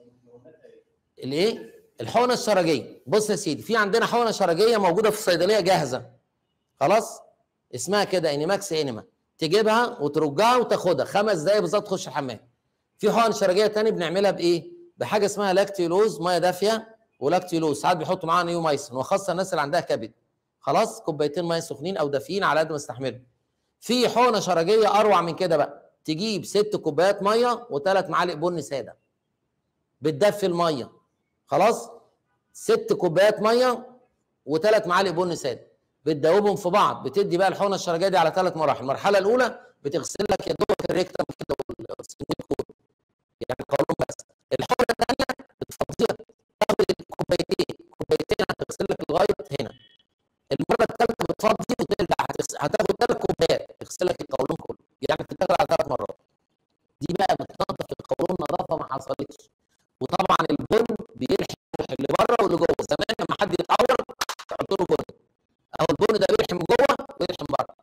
الايه الحقنه الشرجيه بص يا سيدي في عندنا حقنه شرجيه موجوده في الصيدليه جاهزه خلاص اسمها كده انيماكس انيما تجيبها وترجعها وتاخدها خمس دقايق بالظبط تخش الحمام في حقن شرجيه تاني بنعملها بايه بحاجه اسمها لاكتيولوز ميه دافيه ولاكتيولوز ساعات بيحطوا معاها نيومايسين وخاصه الناس اللي عندها كبد خلاص كوبايتين ميه سخنين او دافيين على قد ما استحملوا في حقنه شرجيه اروع من كده بقى تجيب ست كوبايات ميه وثلاث معالق بن ساده بتدفي الميه خلاص ست كوبايات ميه وثلاث معالق بن ساده بتدوبهم في بعض بتدي بقى الحقنه الشرجيه دي على ثلاث مراحل المرحله الاولى بتغسل لك يا دوبك الريكتم كده والسنين كله يعني القولون بس الحقنه الثانيه بتفضيها تاخد الكوبايتين كوبايتين هتغسل لك لغايه هنا المره الثالثه بتفضي وترجع هتغسل هتاخد ثلاث كوبايات تغسل لك القولون كله يعني بتشتغل على ثلاث مرات دي بقى بتنظف القولون نظافه ما حصلتش وطبعا البن بيلحم اللي بره واللي جوه زمان لما حد يتعور تحط له بن اهو البن ده بيلحم جوه ويلحم بره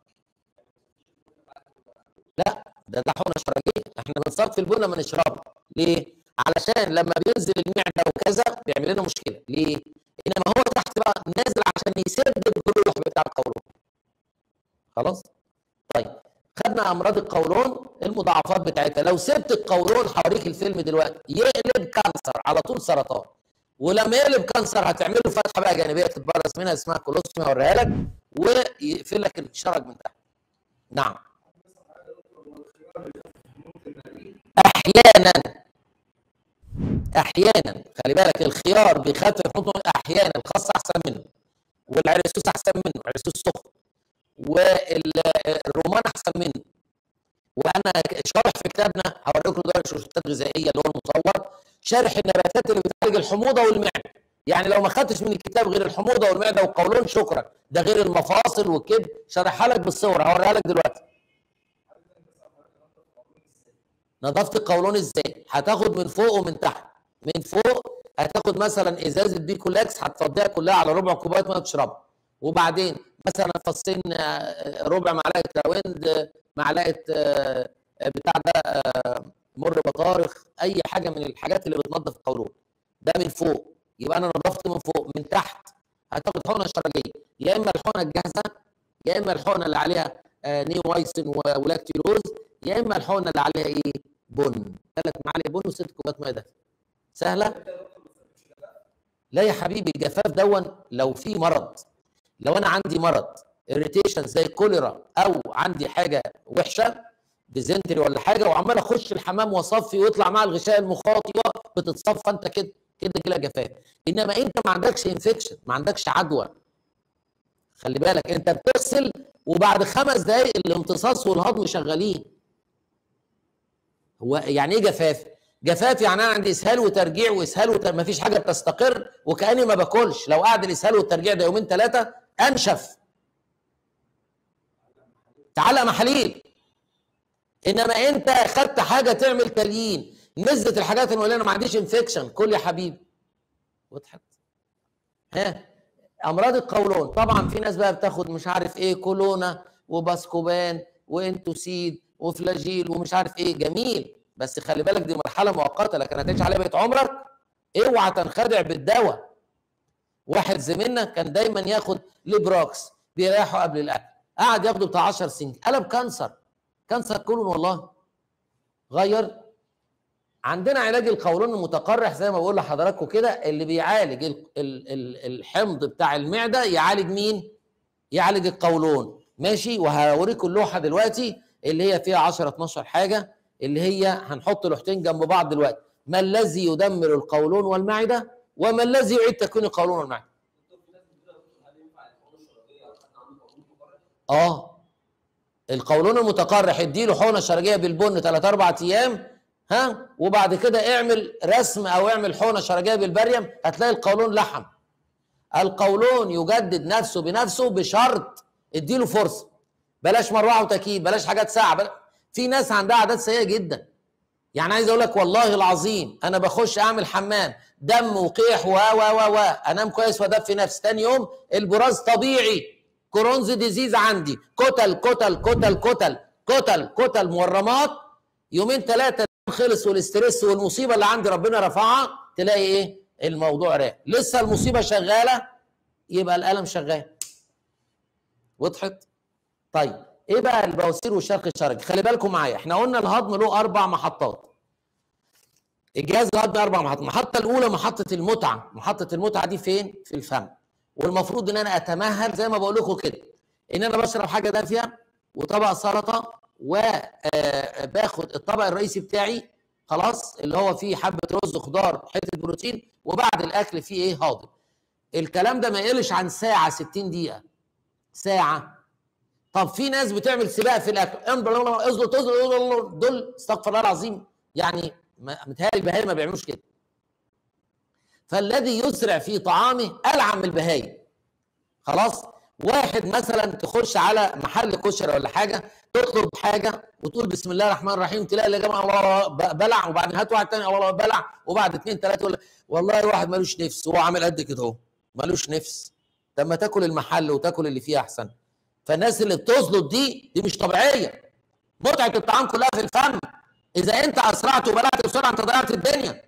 لا ده ده حقنه شرجيه احنا بنصفي البن لما نشربه ليه؟ علشان لما بينزل المعده وكذا بيعمل لنا مشكله ليه؟ انما هو تحت بقى نازل عشان يسد الجروح بتاع القولون خلاص؟ طيب خدنا امراض القولون المضاعفات بتاعتها لو سبت القولون هوريك الفيلم دلوقتي يقلب كانسر على طول سرطان ولما يقلب كانسر هتعمل له فتحه بقى جانبيه تتبرز منها اسمها كولوستومي هوريها لك ويقفل لك الشرج من تحت نعم احيانا احيانا خلي بالك الخيار بيخفف حموضه احيانا الخاص احسن منه والعرسوس احسن منه عرسوس سخن والرومان احسن منه وانا شارح في كتابنا هوريكم دلوقتي روشتات غذائيه اللي هو المصور شارح النباتات اللي بتعالج الحموضه والمعده يعني لو ما خدتش من الكتاب غير الحموضه والمعده والقولون شكرا ده غير المفاصل والكبد شارحها لك بالصور هوريها لك دلوقتي نظافه القولون ازاي هتاخد من فوق ومن تحت من فوق هتاخد مثلا ازازه بيكولاكس هتفضيها كلها على ربع كوبايه ميه تشربها وبعدين مثلا فصين ربع معلقه راوند معلقه بتاع ده مر بطارخ اي حاجه من الحاجات اللي بتنظف القولون ده من فوق يبقى انا نظفت من فوق من تحت هتاخد حقنه شرجيه يا اما الحقنه الجاهزه يا اما الحقنه اللي عليها نيومايسين ولاكتيلوز يا اما الحقنه اللي عليها ايه بن ثلاث معالق بن وست كوبايات ميه ده سهله لا يا حبيبي الجفاف دون لو في مرض لو انا عندي مرض اريتيشن زي الكوليرا او عندي حاجه وحشه ديزنتري ولا حاجه وعمال اخش الحمام واصفي ويطلع مع الغشاء المخاطي بتتصفى انت كده كده كده جفاف انما انت ما عندكش انفكشن ما عندكش عدوى خلي بالك انت بتغسل وبعد خمس دقائق الامتصاص والهضم شغالين هو يعني ايه جفاف؟ جفاف يعني انا عندي اسهال وترجيع واسهال وتر... ما فيش حاجه بتستقر وكاني ما باكلش لو قعد الاسهال والترجيع ده يومين ثلاثه انشف تعلق محاليل انما انت خدت حاجه تعمل تليين نزلت الحاجات اللي انا ما عنديش انفكشن كل يا حبيبي وضحت ها امراض القولون طبعا في ناس بقى بتاخد مش عارف ايه كولونا وباسكوبان وانتوسيد وفلاجيل ومش عارف ايه جميل بس خلي بالك دي مرحله مؤقته لكن هتعيش عليها بقيه عمرك اوعى تنخدع بالدواء واحد زميلنا كان دايما ياخد ليبروكس بيريحه قبل الاكل قعد ياخده بتاع 10 سنين قلب كانسر كانسر كولون والله غير عندنا علاج القولون المتقرح زي ما بقول لحضراتكم كده اللي بيعالج ال ال ال الحمض بتاع المعده يعالج مين؟ يعالج القولون ماشي وهوريكم اللوحه دلوقتي اللي هي فيها 10 12 حاجه اللي هي هنحط لوحتين جنب بعض دلوقتي ما الذي يدمر القولون والمعده وما الذي يعيد تكوين القولون والمعده اه القولون المتقرح اديله حقنه شرجيه بالبن 3 4 ايام ها وبعد كده اعمل رسم او اعمل حقنه شرجيه بالبريم هتلاقي القولون لحم القولون يجدد نفسه بنفسه بشرط اديله فرصه بلاش مروحه وتكييف بلاش حاجات ساعه بل... في ناس عندها عادات سيئه جدا يعني عايز اقول لك والله العظيم انا بخش اعمل حمام دم وقيح و و و و انام كويس وادفي نفسي تاني يوم البراز طبيعي كرونز ديزيز عندي كتل كتل كتل كتل كتل كتل مورمات يومين ثلاثه خلص والاسترس والمصيبه اللي عندي ربنا رفعها تلاقي ايه الموضوع راق لسه المصيبه شغاله يبقى الالم شغال وضحت طيب ايه بقى البواسير والشرق الشرجي خلي بالكم معايا احنا قلنا الهضم له اربع محطات الجهاز الهضمي اربع محطات المحطه الاولى محطه المتعه محطه المتعه دي فين في الفم والمفروض ان انا اتمهل زي ما بقول لكم كده ان انا بشرب حاجه دافيه وطبق سلطه وباخد الطبق الرئيسي بتاعي خلاص اللي هو فيه حبه رز خضار حته بروتين وبعد الاكل فيه ايه هاضم الكلام ده ما يقلش عن ساعه 60 دقيقه ساعه طب في ناس بتعمل سباق في الاكل ازلط ازلط دول استغفر الله العظيم يعني متهيألي البهايم ما بيعملوش كده فالذي يسرع في طعامه العن من البهايم خلاص واحد مثلا تخش على محل كشري ولا حاجه تطلب حاجه وتقول بسم الله الرحمن الرحيم تلاقي يا جماعه الله بلع وبعدين هات واحد تاني الله بلع وبعد اثنين ثلاثه ولا والله واحد ملوش نفس هو عامل قد كده اهو ملوش نفس طب ما تاكل المحل وتاكل اللي فيه احسن فالناس اللي بتزلط دي دي مش طبيعيه متعه الطعام كلها في الفم اذا انت اسرعت وبلعت بسرعه انت ضيعت الدنيا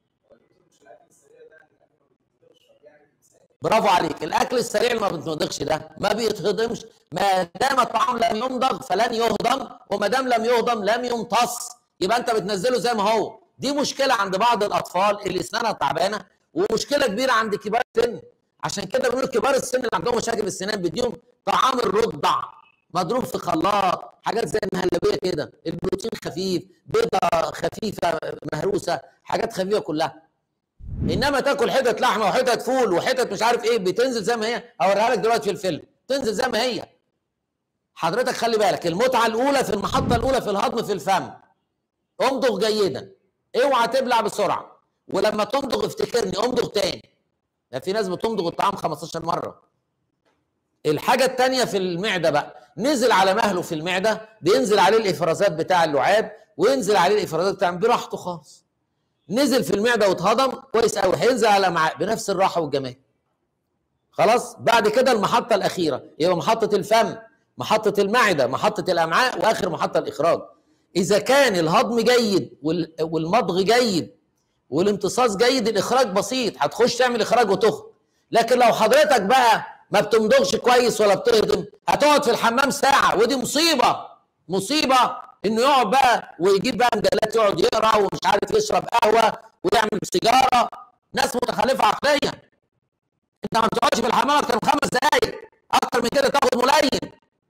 برافو عليك الاكل السريع اللي ما بيتمضغش ده ما بيتهضمش ما دام الطعام لم يمضغ فلن يهضم وما دام لم يهضم لم يمتص يبقى انت بتنزله زي ما هو دي مشكله عند بعض الاطفال اللي اسنانها تعبانه ومشكله كبيره عند كبار السن عشان كده بنقول كبار السن اللي عندهم مشاكل في السنان بديهم طعام الرضع مضروب في خلاط حاجات زي المهلبيه كده البروتين خفيف بيضه خفيفه مهروسه حاجات خفيفه كلها انما تاكل حتت لحمه وحتت فول وحتت مش عارف ايه بتنزل زي ما هي اوريها لك دلوقتي في الفيلم تنزل زي ما هي حضرتك خلي بالك المتعه الاولى في المحطه الاولى في الهضم في الفم امضغ جيدا اوعى تبلع بسرعه ولما تمضغ افتكرني امضغ تاني يعني في ناس بتمضغ الطعام 15 مره الحاجة التانية في المعدة بقى نزل على مهله في المعدة بينزل عليه الإفرازات بتاع اللعاب وينزل عليه الإفرازات بتاع براحته خالص نزل في المعدة واتهضم كويس قوي هينزل على معاه بنفس الراحة والجمال خلاص بعد كده المحطة الأخيرة يبقى محطة الفم محطة المعدة محطة الأمعاء وآخر محطة الإخراج إذا كان الهضم جيد والمضغ جيد والامتصاص جيد الإخراج بسيط هتخش تعمل إخراج وتخرج لكن لو حضرتك بقى ما بتمضغش كويس ولا بتهضم هتقعد في الحمام ساعه ودي مصيبه مصيبه انه يقعد بقى ويجيب بقى مجلات يقعد يقرا ومش عارف يشرب قهوه ويعمل سيجاره ناس متخلفه عقليا انت ما بتقعدش في الحمام اكتر من خمس دقائق اكتر من كده تاخد ملين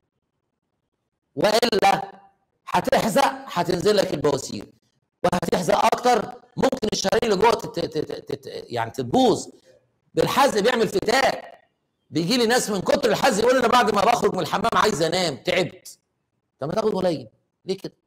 والا هتحزق هتنزل لك البواسير وهتحزق اكتر ممكن الشرايين اللي جوه تت... تت... تت... يعني تتبوظ بالحزق بيعمل فتاك بيجي لي ناس من كتر الحزن يقول انا بعد ما بخرج من الحمام عايز انام تعبت طب ما تاخد قليل ليه كده